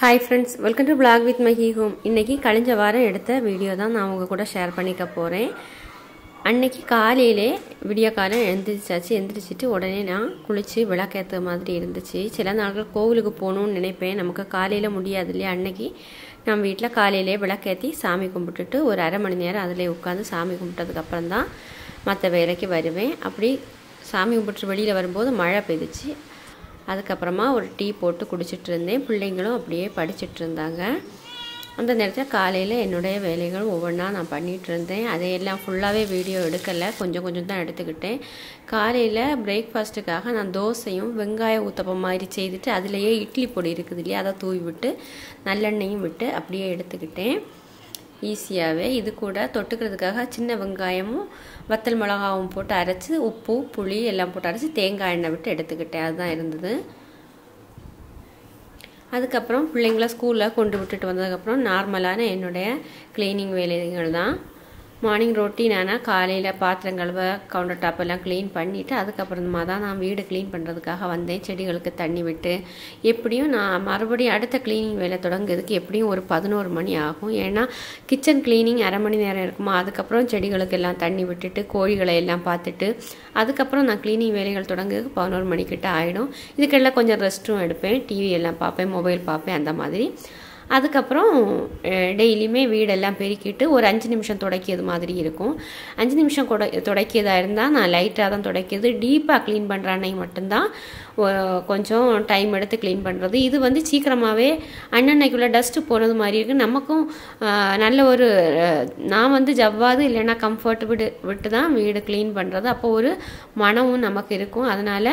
hi friends welcome to blog with my he home இன்றைக்கி கழிஞ்ச வாரம் எடுத்த வீடியோ தான் நான் உங்கள் கூட ஷேர் பண்ணிக்க போகிறேன் அன்னைக்கு காலையிலே விடிய காலம் எழுந்திரிச்சாச்சு எந்திரிச்சிட்டு உடனே நான் குளித்து விளக்கேற்ற மாதிரி இருந்துச்சு சில நாட்கள் கோவிலுக்கு போகணும்னு நினைப்பேன் நமக்கு காலையில் முடியாது இல்லையா அன்னைக்கு நம்ம வீட்டில் காலையிலே விளக்கேற்றி சாமி கும்பிட்டுட்டு ஒரு அரை மணி நேரம் அதில் உட்காந்து சாமி கும்பிட்டதுக்கப்புறம் தான் மற்ற வேலைக்கு வருவேன் அப்படி சாமி கும்பிட்டு வெளியில் வரும்போது மழை பெய்துச்சு அதுக்கப்புறமா ஒரு டீ போட்டு குடிச்சிட்டு இருந்தேன் பிள்ளைங்களும் அப்படியே படிச்சுட்டு இருந்தாங்க அந்த நேரத்தில் காலையில் என்னுடைய வேலைகள் ஒவ்வொன்றா நான் பண்ணிகிட்டு இருந்தேன் அதையெல்லாம் ஃபுல்லாகவே வீடியோ எடுக்கலை கொஞ்சம் கொஞ்சம் தான் எடுத்துக்கிட்டேன் காலையில் பிரேக்ஃபாஸ்ட்டுக்காக நான் தோசையும் வெங்காய ஊத்தப்பம் மாதிரி செய்துட்டு அதுலேயே இட்லி பொடி இருக்குது இல்லையா அதை தூவி விட்டு நல்லெண்ணெயும் விட்டு அப்படியே எடுத்துக்கிட்டேன் ஈஸியாகவே இது கூட தொட்டுக்கிறதுக்காக சின்ன வெங்காயமும் வத்தல் மிளகாவும் போட்டு அரைச்சி உப்பு புளி எல்லாம் போட்டு அரைச்சி தேங்காய் எண்ணெய் விட்டு எடுத்துக்கிட்டேன் அதுதான் இருந்தது அதுக்கப்புறம் பிள்ளைங்கள ஸ்கூலில் கொண்டு விட்டுட்டு வந்ததுக்கப்புறம் நார்மலான என்னுடைய க்ளீனிங் வேலைகள் தான் மார்னிங் ரொட்டீன் ஆனால் காலையில் பாத்திரம் கழுவ கவுண்டர் டாப் எல்லாம் க்ளீன் பண்ணிவிட்டு அதுக்கப்புறமா தான் நான் வீடு க்ளீன் பண்ணுறதுக்காக வந்தேன் செடிகளுக்கு தண்ணி விட்டு எப்படியும் நான் மறுபடியும் அடுத்த க்ளீனிங் வேலை தொடங்குறதுக்கு எப்படியும் ஒரு பதினோரு மணி ஆகும் ஏன்னா கிச்சன் க்ளீனிங் அரை மணி நேரம் இருக்குமா அதுக்கப்புறம் செடிகளுக்கு எல்லாம் தண்ணி விட்டுட்டு கோழிகளை எல்லாம் பார்த்துட்டு அதுக்கப்புறம் நான் க்ளீனிங் வேலைகள் தொடங்குறதுக்கு பதினோரு மணிக்கிட்ட ஆகிடும் இதுக்கெல்லாம் கொஞ்சம் ரெஸ்ட்டும் எடுப்பேன் டிவி எல்லாம் பார்ப்பேன் மொபைல் பார்ப்பேன் அந்த மாதிரி அதுக்கப்புறம் டெய்லியுமே வீடெல்லாம் பெருக்கிட்டு ஒரு அஞ்சு நிமிஷம் துடைக்கிறது மாதிரி இருக்கும் அஞ்சு நிமிஷம் கொடை துடைக்கிறதா இருந்தால் நான் லைட்டாக தான் துடைக்கிறது டீப்பாக க்ளீன் பண்ணுற அன்னைக்கு மட்டும்தான் கொஞ்சம் டைம் எடுத்து க்ளீன் பண்ணுறது இது வந்து சீக்கிரமாகவே அன்னன்னைக்குள்ளே டஸ்ட்டு போனது மாதிரி இருக்குது நமக்கும் நல்ல ஒரு நான் வந்து ஜவ்வாது இல்லைன்னா கம்ஃபர்ட் விட்டு விட்டு தான் வீடு க்ளீன் பண்ணுறது அப்போ ஒரு மனமும் நமக்கு இருக்கும் அதனால்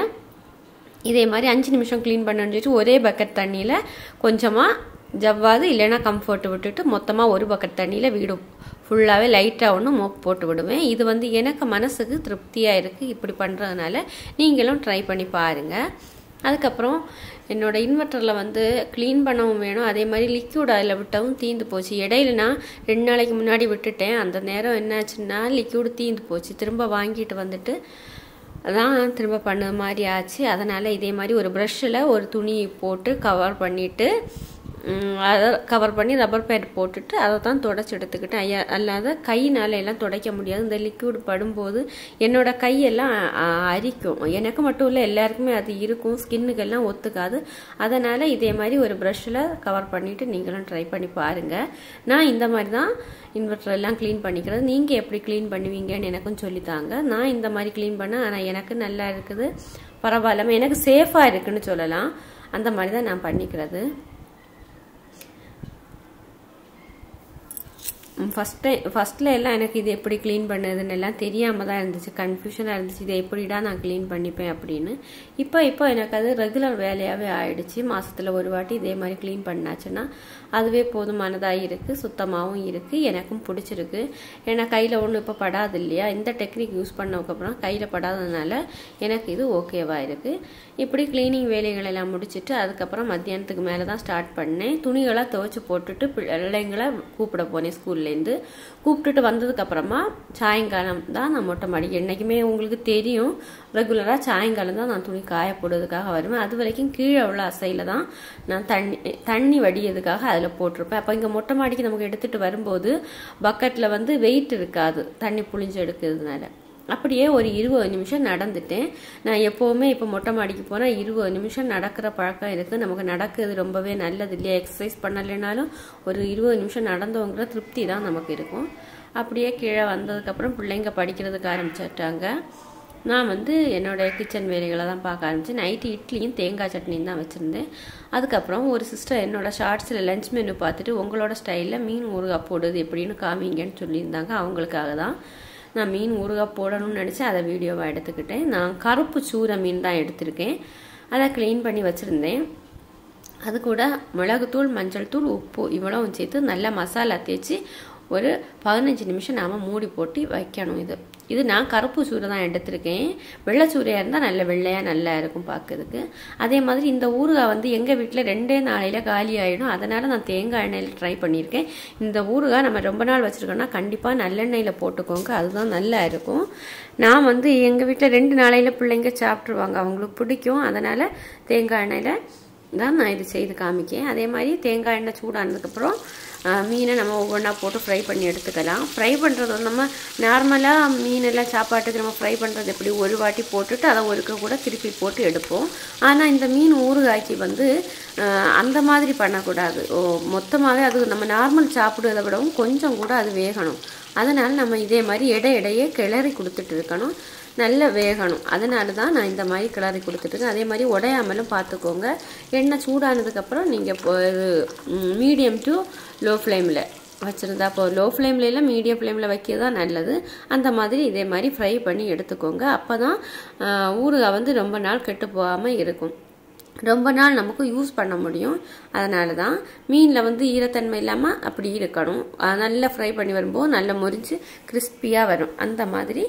இதே மாதிரி அஞ்சு நிமிஷம் க்ளீன் பண்ணணும்னு சொல்லிட்டு ஒரே பக்கெட் தண்ணியில் கொஞ்சமாக ஜவ்வாது இல்லைன்னா கம்ஃபர்ட் விட்டுட்டு மொத்தமாக ஒரு பக்கெட் தண்ணியில் வீடு ஃபுல்லாகவே லைட்டாக ஒன்று மோப் போட்டு விடுவேன் இது வந்து எனக்கு மனசுக்கு திருப்தியாக இருக்குது இப்படி பண்ணுறதுனால நீங்களும் ட்ரை பண்ணி பாருங்கள் அதுக்கப்புறம் என்னோடய இன்வெர்ட்டரில் வந்து க்ளீன் பண்ணவும் வேணும் அதே மாதிரி லிக்யூட் அதில் விட்டவும் தீந்து போச்சு இடையில நான் ரெண்டு நாளைக்கு முன்னாடி விட்டுட்டேன் அந்த நேரம் என்னாச்சுன்னா லிக்யூடு தீந்து போச்சு திரும்ப வாங்கிட்டு வந்துட்டு அதான் திரும்ப பண்ண மாதிரி ஆச்சு அதனால் இதே மாதிரி ஒரு ப்ரஷ்ஷில் ஒரு துணி போட்டு கவர் பண்ணிவிட்டு அதை கவர் பண்ணி ரப்பர் பேட் போட்டுட்டு அதை தான் தொடச்சி எடுத்துக்கிட்டேன் ஐயா அல்லாத கையினால எல்லாம் துடைக்க முடியாது இந்த லிக்யூட் படும்போது என்னோட கையெல்லாம் அரிக்கும் எனக்கு மட்டும் இல்லை எல்லாருக்குமே அது இருக்கும் ஸ்கின்னுக்கெல்லாம் ஒத்துக்காது அதனால் இதே மாதிரி ஒரு ப்ரஷ்ஷில் கவர் பண்ணிவிட்டு நீங்களும் ட்ரை பண்ணி பாருங்கள் நான் இந்த மாதிரி தான் இன்வெர்டர் எல்லாம் க்ளீன் பண்ணிக்கிறது நீங்கள் எப்படி க்ளீன் பண்ணுவீங்கன்னு எனக்கும் சொல்லித்தாங்க நான் இந்த மாதிரி க்ளீன் பண்ணேன் ஆனால் எனக்கு நல்லா இருக்குது பரவாயில்லாமல் எனக்கு சேஃபாக இருக்குன்னு சொல்லலாம் அந்த மாதிரி தான் நான் பண்ணிக்கிறது ஃபஸ்ட் டைம் ஃபஸ்ட்டில் எல்லாம் எனக்கு இது எப்படி க்ளீன் பண்ணுறதுன்னு எல்லாம் தெரியாமல் தான் இருந்துச்சு கன்ஃபியூஷனாக இருந்துச்சு இதை எப்படிடா நான் க்ளீன் பண்ணிப்பேன் அப்படின்னு இப்போ இப்போ எனக்கு அது ரெகுலர் வேலையாகவே ஆயிடுச்சு மாதத்தில் ஒரு வாட்டி இதே மாதிரி க்ளீன் பண்ணாச்சுன்னா அதுவே போதுமானதாக இருக்குது சுத்தமாகவும் இருக்குது எனக்கும் பிடிச்சிருக்கு ஏன்னா கையில் ஒன்றும் இப்போ படாது இல்லையா இந்த டெக்னிக் யூஸ் பண்ணதுக்கப்புறம் கையில் படாததுனால எனக்கு இது ஓகேவாக இருக்குது இப்படி க்ளீனிங் வேலைகள் எல்லாம் முடிச்சுட்டு அதுக்கப்புறம் மத்தியானத்துக்கு மேலே தான் ஸ்டார்ட் பண்ணேன் துணிகளை துவைச்சி போட்டுட்டு பிள்ளைங்களை கூப்பிட போனேன் ஸ்கூல்லேருந்து கூப்பிட்டுட்டு வந்ததுக்கப்புறமா சாயங்காலம் தான் நான் மொட்டை மாடி என்றைக்குமே உங்களுக்கு தெரியும் ரெகுலராக சாயங்காலம் தான் நான் துணி காய போடுறதுக்காக வருவேன் அது வரைக்கும் கீழே உள்ள அசையில் தான் நான் தண்ணி தண்ணி வடியதுக்காக அதில் போட்டிருப்பேன் அப்போ இங்கே மொட்டை மாடிக்கு நமக்கு எடுத்துகிட்டு வரும்போது பக்கெட்டில் வந்து வெயிட் இருக்காது தண்ணி புளிஞ்சு எடுக்கிறதுனால அப்படியே ஒரு இருபது நிமிஷம் நடந்துட்டேன் நான் எப்போவுமே இப்போ மொட்டை மாடிக்கு போனால் இருபது நிமிஷம் நடக்கிற பழக்கம் இருக்குது நமக்கு நடக்கிறது ரொம்பவே நல்லது இல்லையா எக்ஸசைஸ் பண்ணலைனாலும் ஒரு இருபது நிமிஷம் நடந்தவங்கிற திருப்தி தான் நமக்கு இருக்கும் அப்படியே கீழே வந்ததுக்கப்புறம் பிள்ளைங்க படிக்கிறதுக்கு ஆரம்பிச்சிட்டாங்க நான் வந்து என்னோடய கிச்சன் வேலைகளை தான் பார்க்க ஆரம்பித்தேன் நைட்டு இட்லியும் தேங்காய் சட்னியும் தான் வச்சுருந்தேன் அதுக்கப்புறம் ஒரு சிஸ்டர் என்னோடய ஷார்ட்ஸில் லஞ்ச் மெனு பார்த்துட்டு உங்களோட ஸ்டைலில் மீன் ஊறுகாய் போடுறது எப்படின்னு காமிங்கன்னு சொல்லியிருந்தாங்க அவங்களுக்காக தான் நான் மீன் ஊறுகாய் போடணும்னு நினச்சி அதை வீடியோவாக எடுத்துக்கிட்டேன் நான் கருப்பு சூரை மீன் தான் எடுத்திருக்கேன் அதை க்ளீன் பண்ணி வச்சுருந்தேன் அது கூட மிளகுத்தூள் மஞ்சள் தூள் உப்பு இவ்வளவும் சேர்த்து நல்லா மசாலா தேய்ச்சி ஒரு பதினஞ்சு நிமிஷம் நாம் மூடி போட்டு வைக்கணும் இது இது நான் கருப்பு சூரை தான் எடுத்திருக்கேன் வெள்ளைச்சூரையாக இருந்தால் நல்ல வெள்ளையாக நல்லா இருக்கும் பார்க்கறதுக்கு அதே மாதிரி இந்த ஊறுகாய் வந்து எங்கள் வீட்டில் ரெண்டே நாளையில் காலி ஆகிடும் அதனால் நான் தேங்காய் எண்ணெயில் ட்ரை பண்ணியிருக்கேன் இந்த ஊறுகாய் நம்ம ரொம்ப நாள் வச்சுருக்கோம்னா கண்டிப்பாக நல்லெண்ணெயில் போட்டுக்கோங்க அதுதான் நல்லா இருக்கும் நான் வந்து எங்கள் வீட்டில் ரெண்டு நாளையில் பிள்ளைங்க சாப்பிட்ருவாங்க அவங்களுக்கு பிடிக்கும் அதனால் தேங்காய் எண்ணெயில் தான் நான் இது செய்து காமிக்கேன் அதே மாதிரி தேங்காய் எண்ணெய் சூடானதுக்கப்புறம் மீனை நம்ம ஒவ்வொன்றா போட்டு ஃப்ரை பண்ணி எடுத்துக்கலாம் ஃப்ரை பண்ணுறது வந்து நம்ம நார்மலாக மீனெல்லாம் சாப்பாட்டுக்கு நம்ம ஃப்ரை பண்ணுறது எப்படி ஒரு வாட்டி போட்டுட்டு அதை ஒருக்க கூட திருப்பி போட்டு எடுப்போம் ஆனால் இந்த மீன் ஊறுகாய்க்கு வந்து அந்த மாதிரி பண்ணக்கூடாது ஓ மொத்தமாகவே அது நம்ம நார்மல் சாப்பிடுவதை விடவும் கொஞ்சம் கூட அது வேகணும் அதனால் நம்ம இதே மாதிரி இடை இடையே கிளறி கொடுத்துட்டு இருக்கணும் நல்ல வேகணும் அதனால தான் நான் இந்த மாதிரி கிளறி கொடுத்துட்டுருக்கேன் அதே மாதிரி உடையாமலும் பார்த்துக்கோங்க எண்ணெய் சூடானதுக்கப்புறம் நீங்கள் இப்போ மீடியம் டு லோ ஃப்ளேமில் வச்சுருந்தா இப்போ லோ ஃப்ளேம்ல மீடியம் ஃப்ளேமில் வைக்கிறது தான் நல்லது அந்த மாதிரி இதே மாதிரி ஃப்ரை பண்ணி எடுத்துக்கோங்க அப்போ தான் ஊறுகாய் வந்து ரொம்ப நாள் கெட்டு போகாமல் இருக்கும் ரொம்ப நாள் நமக்கு யூஸ் பண்ண முடியும் அதனால தான் மீனில் வந்து ஈரத்தன்மை இல்லாமல் அப்படி இருக்கணும் நல்லா ஃப்ரை பண்ணி வரும்போது நல்லா முறிஞ்சு கிறிஸ்பியாக வரும் அந்த மாதிரி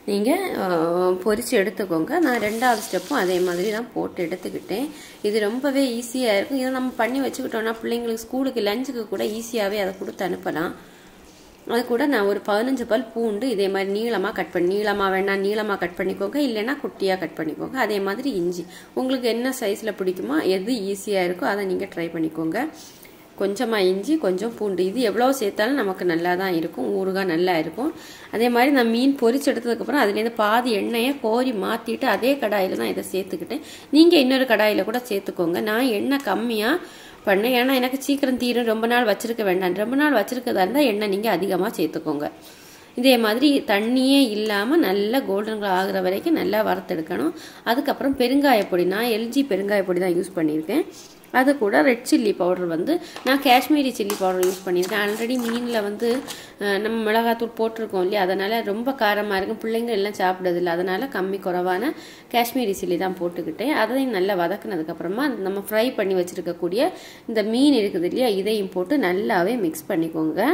நீங்கள் பொரித்து எடுத்துக்கோங்க நான் ரெண்டாவது ஸ்டெப்பும் அதே மாதிரி தான் போட்டு எடுத்துக்கிட்டேன் இது ரொம்பவே ஈஸியாக இருக்கும் இதை நம்ம பண்ணி வச்சுக்கிட்டோம்னா பிள்ளைங்களுக்கு ஸ்கூலுக்கு லஞ்சுக்கு கூட ஈஸியாகவே அதை கொடுத்து அனுப்பலாம் அது கூட நான் ஒரு பதினஞ்சு பல் பூண்டு இதே மாதிரி நீளமாக கட் பண்ணி நீளமாக வேணால் நீளமாக கட் பண்ணிக்கோங்க இல்லைன்னா குட்டியாக கட் பண்ணிக்கோங்க அதே மாதிரி இஞ்சி உங்களுக்கு என்ன சைஸில் பிடிக்குமோ எது ஈஸியாக இருக்கோ அதை நீங்கள் ட்ரை பண்ணிக்கோங்க கொஞ்சமாக இஞ்சி கொஞ்சம் பூண்டு இது எவ்வளோ சேர்த்தாலும் நமக்கு நல்லா தான் இருக்கும் ஊறுகாய் நல்லா இருக்கும் அதே மாதிரி நான் மீன் பொரிச்சு எடுத்ததுக்கப்புறம் அதுலேருந்து பாதி எண்ணெயை கோரி மாற்றிட்டு அதே கடாயில் தான் இதை சேர்த்துக்கிட்டேன் நீங்கள் இன்னொரு கடாயில் கூட சேர்த்துக்கோங்க நான் எண்ணெய் கம்மியாக பண்ணேன் ஏன்னா எனக்கு சீக்கிரம் தீரும் ரொம்ப நாள் வச்சிருக்க வேண்டாம் ரொம்ப நாள் வச்சிருக்கதா இருந்தால் எண்ணெய் நீங்கள் அதிகமாக சேர்த்துக்கோங்க இதே மாதிரி தண்ணியே இல்லாமல் நல்லா கோல்டன் கலர் ஆகுற வரைக்கும் நல்லா வறுத்தெடுக்கணும் அதுக்கப்புறம் பெருங்காயப்பொடி நான் எல்ஜி பெருங்காயப்பொடி தான் யூஸ் பண்ணியிருக்கேன் அது கூட ரெட் சில்லி பவுடர் வந்து நான் காஷ்மீரி சில்லி பவுடர் யூஸ் பண்ணியிருக்கேன் ஆல்ரெடி மீனில் வந்து நம்ம மிளகாத்தூள் போட்டிருக்கோம் இல்லையா அதனால் ரொம்ப காரமாக இருக்கும் பிள்ளைங்க எல்லாம் சாப்பிட்றதில்ல அதனால் கம்மி குறைவான காஷ்மீரி சில்லி தான் போட்டுக்கிட்டேன் அதையும் நல்லா வதக்குனதுக்கப்புறமா நம்ம ஃப்ரை பண்ணி வச்சுருக்கக்கூடிய இந்த மீன் இருக்குது இல்லையா இதையும் போட்டு நல்லாவே மிக்ஸ் பண்ணிக்கோங்க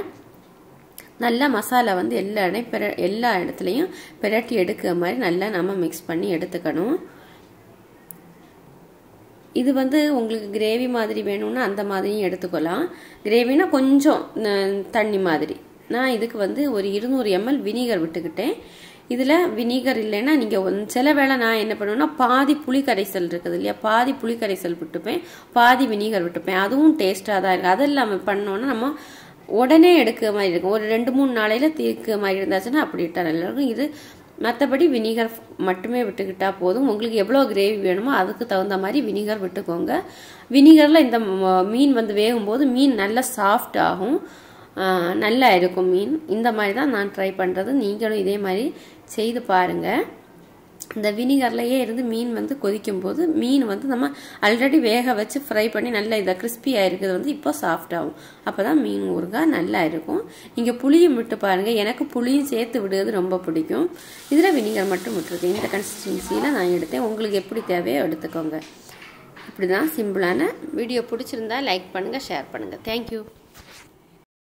நல்லா மசாலா வந்து எல்லா இடம் பெர எல்லா இடத்துலையும் பிரட்டி எடுக்கிற மாதிரி நல்லா நம்ம மிக்ஸ் பண்ணி எடுத்துக்கணும் இது வந்து உங்களுக்கு கிரேவி மாதிரி வேணும்னா அந்த மாதிரியும் எடுத்துக்கலாம் கிரேவினா கொஞ்சம் தண்ணி மாதிரி நான் இதுக்கு வந்து ஒரு இருநூறு எம்எல் வினிகர் விட்டுக்கிட்டேன் இதில் வினிகர் இல்லைன்னா நீங்கள் சில வேளை நான் என்ன பண்ணுவேன்னா பாதி புளி கரைசல் இருக்குது இல்லையா பாதி புளி கரைசல் விட்டுப்பேன் பாதி வினிகர் விட்டுப்பேன் அதுவும் டேஸ்ட்டாக தான் இருக்குது அதெல்லாம் பண்ணோன்னா நம்ம உடனே எடுக்கிற மாதிரி இருக்கும் ஒரு ரெண்டு மூணு நாளையில் தீர்க்கிற மாதிரி இருந்தாச்சுன்னா அப்படி விட்டால் நல்லா இருக்கும் இது மற்றபடி வினிகர் மட்டுமே விட்டுக்கிட்டா போதும் உங்களுக்கு எவ்வளோ கிரேவி வேணுமோ அதுக்கு தகுந்த மாதிரி வினிகர் விட்டுக்கோங்க வினிகரில் இந்த மீன் வந்து வேகும்போது மீன் நல்லா சாஃப்ட் ஆகும் நல்லா இருக்கும் மீன் இந்த மாதிரி தான் நான் ட்ரை பண்ணுறது நீங்களும் இதே மாதிரி செய்து பாருங்கள் இந்த வினிகர்லையே இருந்து மீன் வந்து கொதிக்கும் போது மீன் வந்து நம்ம ஆல்ரெடி வேக வச்சு ஃப்ரை பண்ணி நல்லா இதை கிறிஸ்பியாக இருக்குது வந்து இப்போ சாஃப்ட் ஆகும் அப்போ தான் மீன் ஊறுகாய் நல்லா இருக்கும் நீங்கள் புளியும் விட்டு பாருங்கள் எனக்கு புளியும் சேர்த்து விடுறது ரொம்ப பிடிக்கும் இதில் வினிகர் மட்டும் விட்டுருக்கேன் இந்த கன்சிஸ்டன்சியில் நான் எடுத்தேன் உங்களுக்கு எப்படி தேவையோ எடுத்துக்கோங்க இப்படி தான் சிம்பிளான வீடியோ பிடிச்சிருந்தா லைக் பண்ணுங்கள் ஷேர் பண்ணுங்கள் தேங்க்யூ